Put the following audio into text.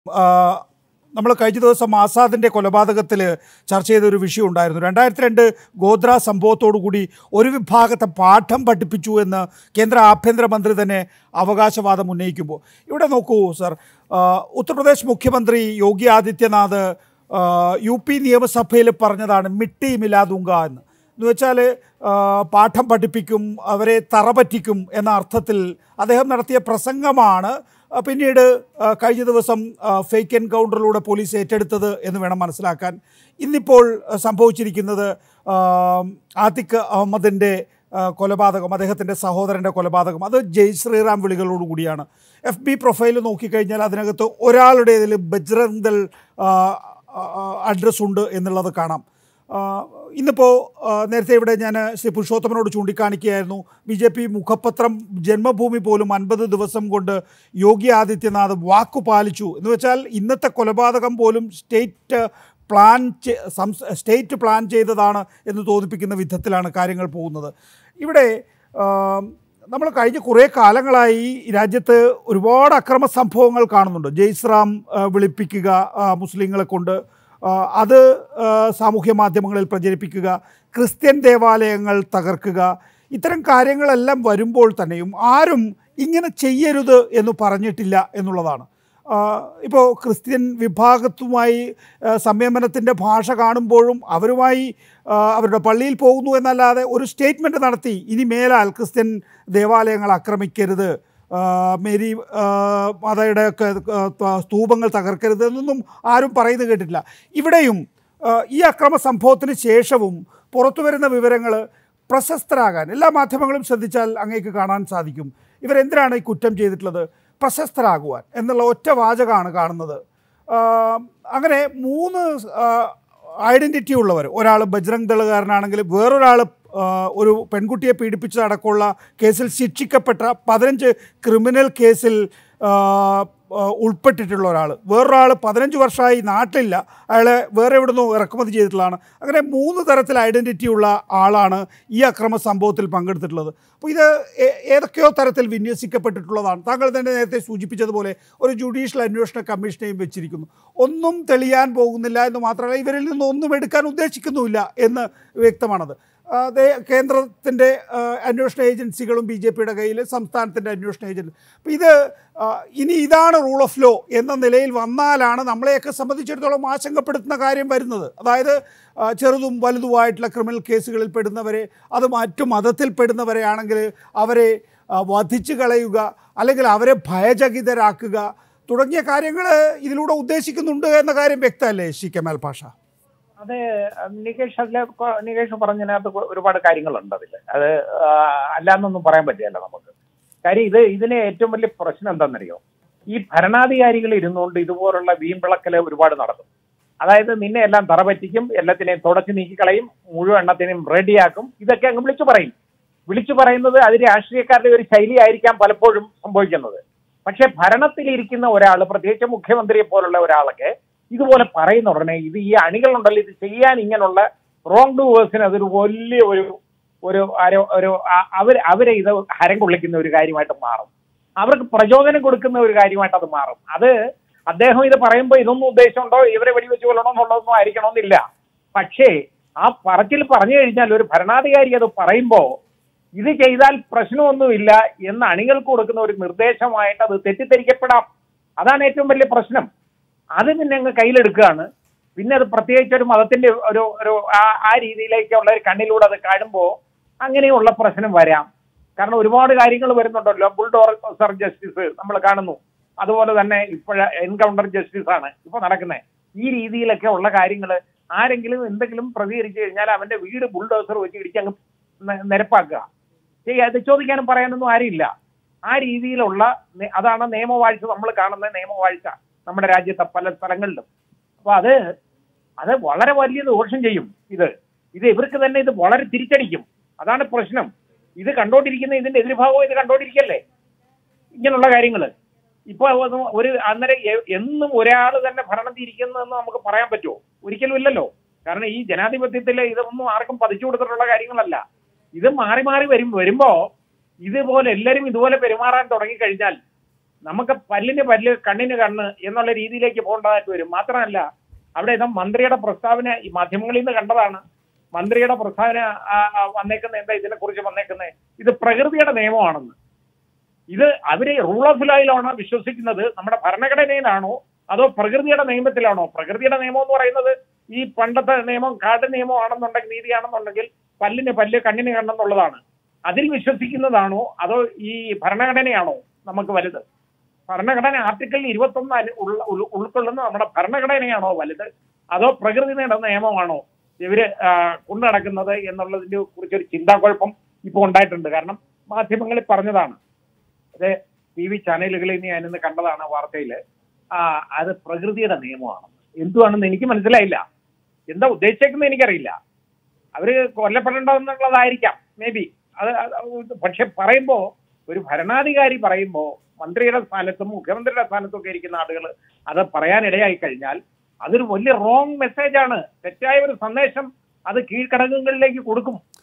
നമ്മൾ കഴിഞ്ഞ ദിവസം ആസാദിൻ്റെ കൊലപാതകത്തിൽ ചർച്ച ചെയ്ത ഒരു വിഷയം ഉണ്ടായിരുന്നു രണ്ടായിരത്തി രണ്ട് ഗോദ്ര സംഭവത്തോടുകൂടി ഒരു വിഭാഗത്തെ പാഠം പഠിപ്പിച്ചു എന്ന് കേന്ദ്ര ആഭ്യന്തരമന്ത്രി തന്നെ അവകാശവാദം ഉന്നയിക്കുമ്പോൾ ഇവിടെ നോക്കൂ സർ ആ, ഉത്തർപ്രദേശ് മുഖ്യമന്ത്രി യോഗി ആദിത്യനാഥ് ആ, യു പി നിയമസഭയിൽ പറഞ്ഞതാണ് മിട്ടി മിലാദുങ്ക എന്ന് എന്ന് വെച്ചാൽ പാഠം പഠിപ്പിക്കും അവരെ തറ പറ്റിക്കും എന്ന അർത്ഥത്തിൽ അദ്ദേഹം നടത്തിയ പ്രസംഗമാണ് ആ, പിന്നീട് ആ, കഴിഞ്ഞ ദിവസം ഫേക്ക് എൻകൗണ്ടറിലൂടെ പോലീസ് ഏറ്റെടുത്തത് എന്ന് വേണം മനസ്സിലാക്കാൻ ഇന്നിപ്പോൾ ആ, സംഭവിച്ചിരിക്കുന്നത് ആ, ആതിഖ് അഹമ്മദിൻ്റെ ആ, കൊലപാതകം അദ്ദേഹത്തിൻ്റെ സഹോദരൻ്റെ കൊലപാതകം അത് ജയ് ശ്രീറാം വിളികളോടുകൂടിയാണ് എഫ് ബി പ്രൊഫൈൽ നോക്കിക്കഴിഞ്ഞാൽ അതിനകത്ത് ഒരാളുടേതിൽ ബജ്രംഗ് ദൾ അഡ്രസ്സ് ഉണ്ട് എന്നുള്ളത് കാണാം ആഹ് ഇന്നിപ്പോൾ ആഹ് നേരത്തെ ഇവിടെ ഞാൻ ശ്രീ പുരുഷോത്തമനോട് ചൂണ്ടിക്കാണിക്കുകയായിരുന്നു ബി ജെ പി മുഖപത്രം ജന്മഭൂമി പോലും അൻപത് ദിവസം കൊണ്ട് യോഗി ആദിത്യനാഥ് വാക്കു പാലിച്ചു എന്ന് വെച്ചാൽ ഇന്നത്തെ കൊലപാതകം പോലും സ്റ്റേറ്റ് പ്ലാൻ ചെ- സംസ് സ്റ്റേറ്റ് പ്ലാൻ ചെയ്തതാണ് എന്ന് തോന്നിപ്പിക്കുന്ന വിധത്തിലാണ് കാര്യങ്ങൾ പോകുന്നത് ഇവിടെ ആം, നമ്മൾ കഴിഞ്ഞ കുറേ കാലങ്ങളായി ഈ രാജ്യത്ത് ഒരുപാട് അക്രമ സംഭവങ്ങൾ കാണുന്നുണ്ട് ജയ്സ്റാം ആ, വിളിപ്പിക്കുക ആ, മുസ്ലിങ്ങളെ കൊണ്ട് ആ, അത് ആ, സാമൂഹ്യ മാധ്യമങ്ങളിൽ പ്രചരിപ്പിക്കുക ക്രിസ്ത്യൻ ദേവാലയങ്ങൾ തകർക്കുക ഇത്തരം കാര്യങ്ങളെല്ലാം വരുമ്പോൾ തന്നെയും ആരും ഇങ്ങനെ ചെയ്യരുത് എന്ന് പറഞ്ഞിട്ടില്ല എന്നുള്ളതാണ് ഇപ്പോൾ ക്രിസ്ത്യൻ വിഭാഗത്തുമായി ആ, സംയമനത്തിൻ്റെ ഭാഷ കാണുമ്പോഴും അവരുമായി ആ, അവരുടെ പള്ളിയിൽ പോകുന്നു എന്നല്ലാതെ ഒരു സ്റ്റേറ്റ്മെൻറ്റ് നടത്തി ഇനി മേലാൽ ക്രിസ്ത്യൻ ദേവാലയങ്ങൾ ആക്രമിക്കരുത് ആ, മേരി ആ, മാതയുടെ ഒക്കെ ആ, ത- സ്തൂപങ്ങൾ തകർക്കരുത് എന്നൊന്നും ആരും പറയുന്നത് കേട്ടിട്ടില്ല ഇവിടെയും ആ, ഈ അക്രമ സംഭവത്തിന് ശേഷവും പുറത്തു വരുന്ന വിവരങ്ങൾ പ്രശസ്തരാകാൻ എല്ലാ മാധ്യമങ്ങളും ശ്രദ്ധിച്ചാൽ അങ്ങേക്ക് കാണാൻ സാധിക്കും ഇവരെന്തിനാണ് ഈ കുറ്റം ചെയ്തിട്ടുള്ളത് പ്രശസ്തരാകുവാൻ എന്നുള്ള ഒറ്റ വാചകമാണ് കാണുന്നത് ആ, അങ്ങനെ മൂന്ന് ഐഡൻറ്റിറ്റി ഉള്ളവർ ഒരാൾ ബജ്രംഗ് ദളുകാരനാണെങ്കിൽ വേറൊരാൾ ആ, ഒരു പെൺകുട്ടിയെ പീഡിപ്പിച്ചതടക്കമുള്ള കേസിൽ ശിക്ഷിക്കപ്പെട്ട പതിനഞ്ച് ക്രിമിനൽ കേസിൽ ആ, ആ, ഉൾപ്പെട്ടിട്ടുള്ള ഒരാൾ വേറൊരാൾ പതിനഞ്ച് വർഷമായി നാട്ടിലില്ല അയാളെ വേറെ എവിടുന്നോ ഇറക്കുമതി ചെയ്തിട്ടുള്ളതാണ് അങ്ങനെ മൂന്ന് തരത്തിൽ ഐഡൻറ്റിറ്റി ഉള്ള ആളാണ് ഈ അക്രമ സംഭവത്തിൽ പങ്കെടുത്തിട്ടുള്ളത് അപ്പോൾ ഇത് ഏ- ഏതൊക്കെയോ തരത്തിൽ വിന്യസിക്കപ്പെട്ടിട്ടുള്ളതാണ് താങ്കൾ തന്നെ നേരത്തെ സൂചിപ്പിച്ചതുപോലെ ഒരു ജുഡീഷ്യൽ അന്വേഷണ കമ്മീഷനെയും വെച്ചിരിക്കുന്നു ഒന്നും തെളിയാൻ പോകുന്നില്ല എന്ന് മാത്രമല്ല ഇവരിൽ നിന്ന് ഒന്നും എടുക്കാൻ ഉദ്ദേശിക്കുന്നുമില്ല എന്ന് വ്യക്തമാണത് ആ, ദേ- കേന്ദ്രത്തിൻ്റെ ആ, അന്വേഷണ ഏജൻസികളും ബി ജെ പിയുടെ കയ്യിൽ സംസ്ഥാനത്തിൻ്റെ അന്വേഷണ ഏജൻസി അപ്പോൾ ഇത് ആ, ഇനി ഇതാണ് റൂൾ ഓഫ് ലോ എന്ന നിലയിൽ വന്നാലാണ് നമ്മളെയൊക്കെ സംബന്ധിച്ചിടത്തോളം ആശങ്കപ്പെടുത്തുന്ന കാര്യം വരുന്നത് അതായത് ആ, ചെറുതും വലുതുമായിട്ടുള്ള ക്രിമിനൽ കേസുകളിൽ പെടുന്നവരെ അത് മറ്റു മതത്തിൽ പെടുന്നവരെ ആണെങ്കിൽ അവരെ ആ, വധിച്ചു കളയുക അല്ലെങ്കിൽ അവരെ ഭയചകിതരാക്കുക തുടങ്ങിയ കാര്യങ്ങൾ ഇതിലൂടെ ഉദ്ദേശിക്കുന്നുണ്ട് എന്ന കാര്യം വ്യക്തമല്ലേ ശി കമാൽ പാഷ അത് നികേഷ് അതിലെ കൊ- നികേഷ് പറഞ്ഞതിനകത്ത് കൊ- ഒരുപാട് കാര്യങ്ങളുണ്ട് അതിൽ അത് ആ, അല്ലാന്നൊന്നും പറയാൻ പറ്റില്ല നമുക്ക് കാര്യം ഇത് ഇതിന് ഏറ്റവും വലിയ പ്രശ്നം എന്താണെന്നറിയോ ഈ ഭരണാധികാരികൾ ഇരുന്നുകൊണ്ട് ഇതുപോലുള്ള വീമ്പിളക്കല് ഒരുപാട് നടത്തും അതായത് നിന്നെ എല്ലാം തറപറ്റിക്കും എല്ലാത്തിനെയും തുടച്ചു നീക്കിക്കളയും മുഴുവൻ എണ്ണത്തിനെയും റെഡിയാക്കും ഇതൊക്കെ അങ്ങ് വിളിച്ചു പറയും വിളിച്ചു പറയുന്നത് അത് രാഷ്ട്രീയക്കാരുടെ ഒരു ശൈലിയായിരിക്കാം പലപ്പോഴും സംഭവിക്കുന്നത് പക്ഷെ ഭരണത്തിലിരിക്കുന്ന ഒരാൾ പ്രത്യേകിച്ച് മുഖ്യമന്ത്രിയെ പോലുള്ള ഒരാളൊക്കെ ഇതുപോലെ പറയുന്ന ഉടനെ ഇത് ഈ അണികളുണ്ടല്ലോ ഇത് ചെയ്യാൻ ഇങ്ങനെയുള്ള റോങ് ഡൂവേഴ്സിന് അതൊരു വലിയ ഒരു ഒരു ആരോ- ഒരു ആ- അവർ അവരെ ഇത് ഹരം കൊള്ളിക്കുന്ന ഒരു കാര്യമായിട്ട് മാറും അവർക്ക് പ്രചോദനം കൊടുക്കുന്ന ഒരു കാര്യമായിട്ട് അത് മാറും അത് അദ്ദേഹം ഇത് പറയുമ്പോൾ ഇതൊന്നും ഉദ്ദേശമുണ്ടോ ഇവരെ വെടിവെച്ച് കൊല്ലണോ എന്നുള്ളതൊന്നും ആയിരിക്കണമെന്നില്ല പക്ഷേ ആ പറച്ചിൽ പറഞ്ഞു കഴിഞ്ഞാൽ ഒരു ഭരണാധികാരി അത് പറയുമ്പോൾ ഇത് ചെയ്താൽ പ്രശ്നമൊന്നുമില്ല എന്ന് അണികൾക്ക് കൊടുക്കുന്ന ഒരു നിർദ്ദേശമായിട്ട് അത് തെറ്റിദ്ധരിക്കപ്പെടാം അതാണ് ഏറ്റവും വലിയ പ്രശ്നം അത് പിന്നെ അങ്ങ് കയ്യിലെടുക്കുകയാണ് പിന്നെ അത് പ്രത്യേകിച്ച് ഒരു മതത്തിന്റെ ഒരു ഒരു ആ- ആ രീതിയിലേക്കുള്ള ഒരു കണ്ണിലൂടെ അത് കാണുമ്പോൾ അങ്ങനെയുള്ള പ്രശ്നം വരാം കാരണം ഒരുപാട് കാര്യങ്ങൾ വരുന്നുണ്ടല്ലോ ബുൾഡോസർ ജസ്റ്റിസ് നമ്മൾ കാണുന്നു അതുപോലെ തന്നെ ഇപ്പോഴ എൻകൗണ്ടർ ജസ്റ്റിസ് ആണ് ഇപ്പൊ നടക്കുന്നത് ഈ രീതിയിലൊക്കെ ഉള്ള കാര്യങ്ങൾ ആരെങ്കിലും എന്തെങ്കിലും പ്രതികരിച്ചു കഴിഞ്ഞാൽ അവന്റെ വീട് ബുൾഡോസർ വെച്ച് ഇടിച്ചങ്ങ് ന- നിരപ്പാക്കുക ശരി അത് ചോദിക്കാനും പറയാനൊന്നും ആരുമില്ല ആ രീതിയിലുള്ള നെ- അതാണ് നിയമവാഴ്ച നമ്മൾ കാണുന്ന നിയമവാഴ്ച നമ്മുടെ രാജ്യത്തെ പല സ്ഥലങ്ങളിലും അപ്പൊ അത് അത് വളരെ വലിയ ദോഷം ചെയ്യും ഇത് ഇത് ഇവർക്ക് തന്നെ ഇത് വളരെ തിരിച്ചടിക്കും അതാണ് പ്രശ്നം ഇത് കണ്ടോണ്ടിരിക്കുന്ന ഇതിന്റെ എതിർഭാഗവും ഇത് കണ്ടോണ്ടിരിക്കല്ലേ ഇങ്ങനെയുള്ള കാര്യങ്ങൾ ഇപ്പൊ അത് ഒരു അന്നേരം എ- എന്നും ഒരാൾ തന്നെ ഭരണം തിരിക്കുന്നതെന്ന് നമുക്ക് പറയാൻ പറ്റുമോ ഒരിക്കലും ഇല്ലല്ലോ കാരണം ഈ ജനാധിപത്യത്തിലെ ഇതൊന്നും ആർക്കും പതിച്ചു കൊടുത്തിട്ടുള്ള കാര്യങ്ങളല്ല ഇത് മാറി മാറി വരും വരുമ്പോ ഇതുപോലെ എല്ലാവരും ഇതുപോലെ പെരുമാറാൻ തുടങ്ങിക്കഴിഞ്ഞാൽ നമുക്ക് പല്ലിന് പല്ല് കണ്ണിന് കണ്ണ് എന്നുള്ള രീതിയിലേക്ക് പോകേണ്ടതായിട്ട് വരും മാത്രമല്ല അവിടെ ഇതാ മന്ത്രിയുടെ പ്രസ്താവന ഈ മാധ്യമങ്ങളിൽ നിന്ന് കണ്ടതാണ് മന്ത്രിയുടെ പ്രസ്താവന ആ, ആ, വന്നേക്കുന്ന എന്താ ഇതിനെ കുറിച്ച് വന്നേക്കുന്നത് ഇത് പ്രകൃതിയുടെ നിയമമാണെന്ന് ഇത് അവര് റൂൾ ഓഫ് ലോയിലാണോ വിശ്വസിക്കുന്നത് നമ്മുടെ ഭരണഘടനയിലാണോ അതോ പ്രകൃതിയുടെ നിയമത്തിലാണോ പ്രകൃതിയുടെ നിയമം എന്ന് പറയുന്നത് ഈ പണ്ടത്തെ നിയമം കാട് നിയമമാണെന്നുണ്ടെങ്കിൽ നീതിയാണെന്നുണ്ടെങ്കിൽ പല്ലിന് പല്ല് കണ്ണിന് കണ്ണെന്നുള്ളതാണ് അതിൽ വിശ്വസിക്കുന്നതാണോ അതോ ഈ ഭരണഘടനയാണോ നമുക്ക് വലുത് ഭരണഘടന ആർട്ടിക്കിൾ ഇരുപത്തൊന്ന് അനു- ഉള്ള- ഉൾ- ഉൾക്കൊള്ളുന്ന നമ്മുടെ ഭരണഘടനയാണോ വലുത് അതോ പ്രകൃതിയുടെ നിയമമാണോ ഇവര് ആ, കൊണ്ടു നടക്കുന്നത് എന്നുള്ളതിനെ കുറിച്ചൊരു ചിന്താക്കുഴപ്പം ഇപ്പോൾ ഉണ്ടായിട്ടുണ്ട് കാരണം മാധ്യമങ്ങളിൽ പറഞ്ഞതാണ് അത് ടി വി ചാനലുകളിൽ നിന്ന് ഞാനിന്ന് കണ്ടതാണ് വാർത്തയിൽ അത് പ്രകൃതിയുടെ നിയമമാണ് എന്തുവാണെന്ന് എനിക്ക് മനസ്സിലായില്ല എന്താ ഉദ്ദേശിച്ചേക്കുന്നത് എനിക്കറിയില്ല അവര് കൊല്ലപ്പെടേണ്ടതെന്നുള്ളതായിരിക്കാം മേ ബി അത് അത് പക്ഷെ പറയുമ്പോ ഒരു ഭരണാധികാരി പറയുമ്പോ മന്ത്രിയുടെ സ്ഥാനത്തും മുഖ്യമന്ത്രിയുടെ സ്ഥാനത്തും ഒക്കെ ഇരിക്കുന്ന ആളുകൾ അത് പറയാനിടയായി കഴിഞ്ഞാൽ അതൊരു വലിയ റോങ് മെസ്സേജ് ആണ് തെറ്റായ ഒരു സന്ദേശം അത് കീഴ്ഘടകങ്ങളിലേക്ക് കൊടുക്കും